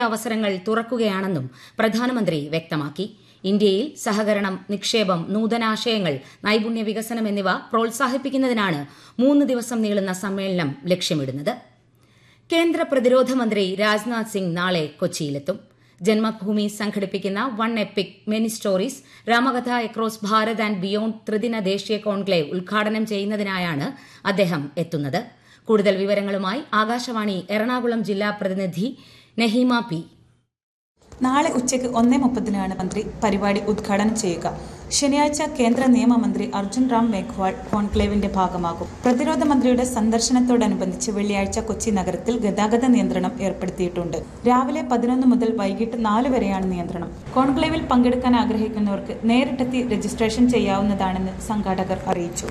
അവസരങ്ങൾ തുറക്കുകയാണെന്നും പ്രധാനമന്ത്രി വ്യക്തമാക്കി ഇന്ത്യയിൽ സഹകരണം നിക്ഷേപം നൂതനാശയങ്ങൾ നൈപുണ്യ വികസനം എന്നിവ പ്രോത്സാഹിപ്പിക്കുന്നതിനാണ് മൂന്ന് ദിവസം നീളുന്ന സമ്മേളനം ലക്ഷ്യമിടുന്നത് കേന്ദ്ര പ്രതിരോധ മന്ത്രി രാജ്നാഥ് സിംഗ് നാളെ കൊച്ചിയിലെത്തും ജന്മഭൂമി സംഘടിപ്പിക്കുന്ന one epic many stories Ramakatha across Bharat and beyond ത്രിദിന ദേശീയ കോൺക്ലേവ് ഉദ്ഘാടനം ചെയ്യുന്നതിനായാണ് അദ്ദേഹം എത്തുന്നത് കൂടുതൽ വിവരങ്ങളുമായി ആകാശവാണി എറണാകുളം ജില്ലാ പ്രതിനിധി നെഹീമ പി നാളെ ഉച്ചയ്ക്ക് ഒന്നേ മുപ്പതിനാണ് മന്ത്രി പരിപാടി ഉദ്ഘാടനം ചെയ്യുക ശനിയാഴ്ച കേന്ദ്ര നിയമമന്ത്രി അർജുൻ റാം മേഘ്വാൾ കോൺക്ലേവിന്റെ ഭാഗമാകും പ്രതിരോധ മന്ത്രിയുടെ സന്ദർശനത്തോടനുബന്ധിച്ച് വെള്ളിയാഴ്ച കൊച്ചി നഗരത്തിൽ ഗതാഗത നിയന്ത്രണം ഏർപ്പെടുത്തിയിട്ടുണ്ട് രാവിലെ പതിനൊന്ന് മുതൽ വൈകിട്ട് നാല് വരെയാണ് നിയന്ത്രണം കോൺക്ലേവിൽ പങ്കെടുക്കാൻ ആഗ്രഹിക്കുന്നവർക്ക് നേരിട്ടെത്തി രജിസ്ട്രേഷൻ ചെയ്യാവുന്നതാണെന്ന് സംഘാടകർ അറിയിച്ചു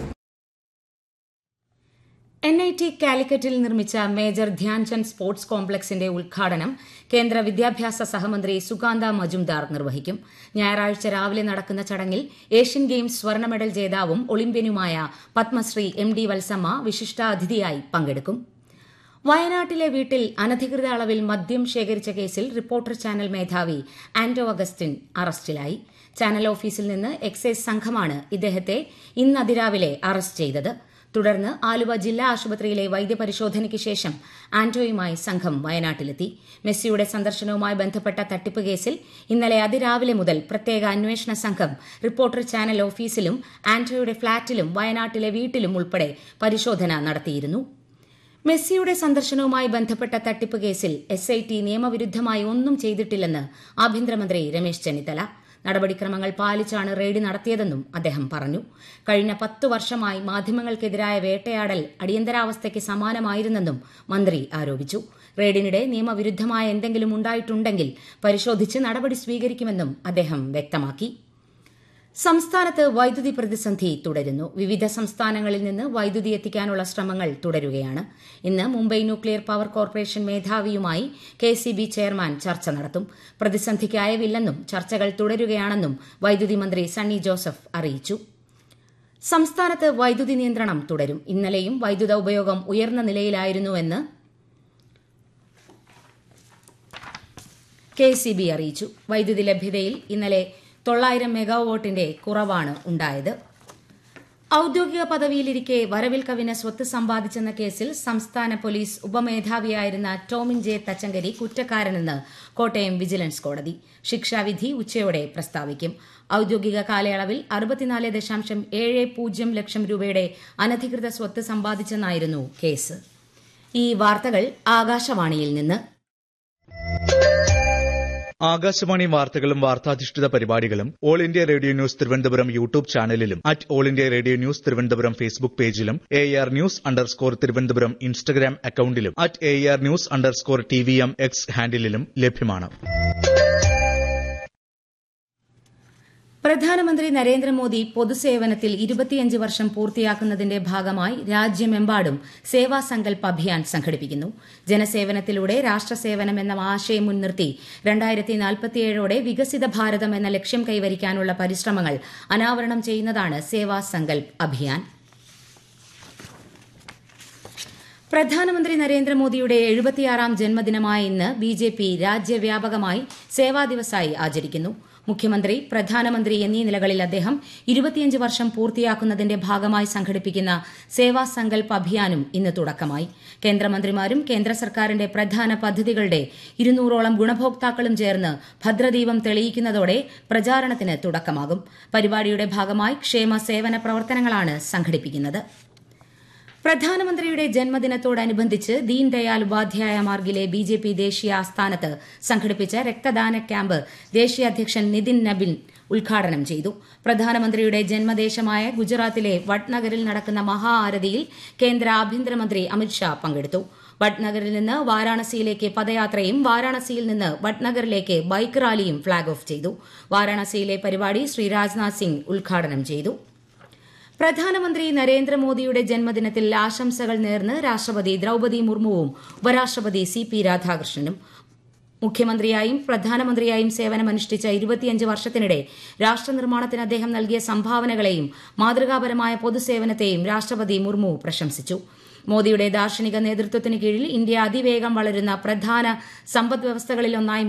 എൻ ഐ ടി കാലിക്കറ്റിൽ നിർമ്മിച്ച മേജർ ധ്യാൻചന്ദ് സ്പോർട്സ് കോംപ്ലക്സിന്റെ ഉദ്ഘാടനം കേന്ദ്ര വിദ്യാഭ്യാസ സഹമന്ത്രി സുകാന്ത മജുംദാർ നിർവഹിക്കും ഞായറാഴ്ച രാവിലെ നടക്കുന്ന ചടങ്ങിൽ ഏഷ്യൻ ഗെയിംസ് സ്വർണ്ണ മെഡൽ ജേതാവും ഒളിമ്പ്യനുമായ പത്മശ്രീ എം ഡി വത്സമ്മ വിശിഷ്ടാതിഥിയായി പങ്കെടുക്കും വയനാട്ടിലെ വീട്ടിൽ അനധികൃത അളവിൽ മദ്യം ശേഖരിച്ച കേസിൽ റിപ്പോർട്ടർ ചാനൽ മേധാവി ആന്റോ അഗസ്റ്റിൻ അറസ്റ്റിലായി ചാനൽ ഓഫീസിൽ നിന്ന് എക്സൈസ് സംഘമാണ് ഇദ്ദേഹത്തെ ഇന്ന് അതിരാവിലെ അറസ്റ്റ് ചെയ്തത് തുടർന്ന് ആലുവ ജില്ലാ ആശുപത്രിയിലെ വൈദ്യപരിശോധനയ്ക്ക് ശേഷം ആന്റോയുമായി സംഘം വയനാട്ടിലെത്തി മെസ്സിയുടെ സന്ദർശനവുമായി ബന്ധപ്പെട്ട തട്ടിപ്പ് കേസിൽ ഇന്നലെ അതിരാവിലെ മുതൽ പ്രത്യേക അന്വേഷണ സംഘം റിപ്പോർട്ടർ ചാനൽ ഓഫീസിലും ആന്റോയുടെ ഫ്ളാറ്റിലും വയനാട്ടിലെ വീട്ടിലും ഉൾപ്പെടെ പരിശോധന നടത്തിയിരുന്നു മെസ്സിയുടെ സന്ദർശനവുമായി ബന്ധപ്പെട്ട തട്ടിപ്പ് കേസിൽ എസ് ഐ ടി നിയമവിരുദ്ധമായി ഒന്നും ചെയ്തിട്ടില്ലെന്ന് ആഭ്യന്തരമന്ത്രി രമേശ് ചെന്നിത്തല നടപടിക്രമങ്ങൾ പാലിച്ചാണ് റെയ്ഡ് നടത്തിയതെന്നും അദ്ദേഹം പറഞ്ഞു കഴിഞ്ഞ പത്തു വർഷമായി മാധ്യമങ്ങൾക്കെതിരായ വേട്ടയാടൽ അടിയന്തരാവസ്ഥയ്ക്ക് സമാനമായിരുന്നെന്നും മന്ത്രി ആരോപിച്ചു റെയ്ഡിനിടെ നിയമവിരുദ്ധമായ എന്തെങ്കിലും ഉണ്ടായിട്ടുണ്ടെങ്കിൽ പരിശോധിച്ച് നടപടി സ്വീകരിക്കുമെന്നും അദ്ദേഹം വ്യക്തമാക്കി സംസ്ഥാനത്ത് വൈദ്യുതി പ്രതിസന്ധി തുടരുന്നു വിവിധ സംസ്ഥാനങ്ങളിൽ നിന്ന് വൈദ്യുതി എത്തിക്കാനുള്ള ശ്രമങ്ങൾ തുടരുകയാണ് ഇന്ന് മുംബൈ ന്യൂക്ലിയർ പവർ കോർപ്പറേഷൻ മേധാവിയുമായി കെ സി ബി ചെയർമാൻ ചർച്ച നടത്തും പ്രതിസന്ധിക്ക് അയവില്ലെന്നും ചർച്ചകൾ തുടരുകയാണെന്നും വൈദ്യുതി മന്ത്രി സണ്ണി ജോസഫ് അറിയിച്ചു സംസ്ഥാനത്ത് വൈദ്യുതി നിയന്ത്രണം തുടരും ഇന്നലെയും വൈദ്യുത ഉപയോഗം ഉയർന്ന നിലയിലായിരുന്നുവെന്ന് കെ സി ബി അറിയിച്ചു വൈദ്യുതി ലഭ്യതയിൽ ഇന്നലെ തൊള്ളായിരം മെഗാവോട്ടിന്റെ കുറവാണ് ഉണ്ടായത് ഔദ്യോഗിക പദവിയിലിരിക്കെ വരവിൽ കവിന് സ്വത്ത് സമ്പാദിച്ചെന്ന കേസിൽ സംസ്ഥാന പോലീസ് ഉപമേധാവിയായിരുന്ന ടോമിൻ ജെ തച്ചങ്കരി കുറ്റക്കാരനെന്ന് കോട്ടയം വിജിലൻസ് കോടതി ശിക്ഷാവിധി ഉച്ചയോടെ പ്രസ്താവിക്കും ഔദ്യോഗിക കാലയളവിൽ അറുപത്തിനാല് ദശാംശം ഏഴ് പൂജ്യം ലക്ഷം രൂപയുടെ അനധികൃത സ്വത്ത് സമ്പാദിച്ചെന്നായിരുന്നു കേസ് ഈ വാർത്തകൾ ആകാശവാണിയിൽ നിന്ന് ആകാശവാണി വാർത്തകളും വാർത്താധിഷ്ഠിത പരിപാടികളും all India radio news Thiruvananthapuram YouTube ചാനലിലും at all India radio news Thiruvananthapuram Facebook പേജിലും A R news underscore Thiruvananthapuram Instagram അക്കൌണ്ടിലും at A R news underscore T V M X ഹാൻഡിലും ലഭ്യമാണ് പ്രധാനമന്ത്രി നരേന്ദ്രമോദി പൊതുസേവനത്തിൽ ഇരുപത്തിയഞ്ച് വർഷം പൂർത്തിയാക്കുന്നതിന്റെ ഭാഗമായി രാജ്യമെമ്പാടും സേവാ സങ്കൽപ് അഭിയാൻ സംഘടിപ്പിക്കുന്നു ജനസേവനത്തിലൂടെ രാഷ്ട്രസേവനം എന്ന ആശയം മുൻനിർത്തി രണ്ടായിരത്തി നാൽപ്പത്തിയേഴോടെ വികസിത ഭാരതം എന്ന ലക്ഷ്യം കൈവരിക്കാനുള്ള പരിശ്രമങ്ങൾ അനാവരണം ചെയ്യുന്നതാണ് സേവാ സങ്കൽപ് അഭിയാൻ പ്രധാനമന്ത്രി നരേന്ദ്രമോദിയുടെ എഴുപത്തിയാറാം ജന്മദിനമായ ഇന്ന് ബി ജെ പി രാജ്യവ്യാപകമായി സേവാ ദിവസായി ആചരിക്കുന്നു മുഖ്യമന്ത്രി പ്രധാനമന്ത്രി എന്നീ നിലകളിൽ അദ്ദേഹം ഇരുപത്തിയഞ്ച് വർഷം പൂർത്തിയാക്കുന്നതിന്റെ ഭാഗമായി സംഘടിപ്പിക്കുന്ന സേവാ സങ്കൽപ് അഭിയാനും ഇന്ന് തുടക്കമായി കേന്ദ്രമന്ത്രിമാരും കേന്ദ്ര സർക്കാരിന്റെ പ്രധാന പദ്ധതികളുടെ ഇരുന്നൂറോളം ഗുണഭോക്താക്കളും ചേർന്ന് ഭദ്രദീപം തെളിയിക്കുന്നതോടെ പ്രചാരണത്തിന് തുടക്കമാകും പരിപാടിയുടെ ഭാഗമായി ക്ഷേമ സേവന പ്രവർത്തനങ്ങളാണ് സംഘടിപ്പിക്കുന്നത് പ്രധാനമന്ത്രിയുടെ ജന്മദിനത്തോടനുബന്ധിച്ച് ദീൻദയാൽ ഉപാധ്യായ മാർഗിലെ ബി ജെ പി ദേശീയ ആസ്ഥാനത്ത് സംഘടിപ്പിച്ച രക്തദാന ക്യാമ്പ് ദേശീയ അധ്യക്ഷൻ നിതിൻ നബിൻ ഉദ്ഘാടനം ചെയ്തു പ്രധാനമന്ത്രിയുടെ ജന്മദേശമായ ഗുജറാത്തിലെ വഡ്നഗറിൽ നടക്കുന്ന മഹാ ആരതിയിൽ കേന്ദ്ര ആഭ്യന്തരമന്ത്രി അമിത്ഷാ പങ്കെടുത്തു വഡ്നഗറിൽ നിന്ന് വാരാണസിയിലേക്ക് പദയാത്രയും വാരാണസിയിൽ നിന്ന് വഡ്നഗറിലേക്ക് ബൈക്ക് റാലിയും ഫ്ളാഗ് ഓഫ് ചെയ്തു വാരാണസിയിലെ പരിപാടി ശ്രീ രാജ്നാഥ് സിംഗ് ഉദ്ഘാടനം ചെയ്തു പ്രധാനമന്ത്രി നരേന്ദ്രമോദിയുടെ ജന്മദിനത്തിൽ ആശംസകൾ നേർന്ന് രാഷ്ട്രപതി ദ്രൌപതി മുർമുവും ഉപരാഷ്ട്രപതി സി പി രാധാകൃഷ്ണനും മുഖ്യമന്ത്രിയായും പ്രധാനമന്ത്രിയായും സേവനമനുഷ്ഠിച്ച ഇരുപത്തിയഞ്ച് വർഷത്തിനിടെ രാഷ്ട്രനിർമ്മാണത്തിന് അദ്ദേഹം നൽകിയ സംഭാവനകളെയും മാതൃകാപരമായ പൊതുസേവനത്തെയും രാഷ്ട്രപതി മുർമു പ്രശംസിച്ചു മോദിയുടെ ദാർശനിക നേതൃത്വത്തിന് കീഴിൽ ഇന്ത്യ അതിവേഗം വളരുന്ന പ്രധാന സമ്പദ് വ്യവസ്ഥകളിലൊന്നായി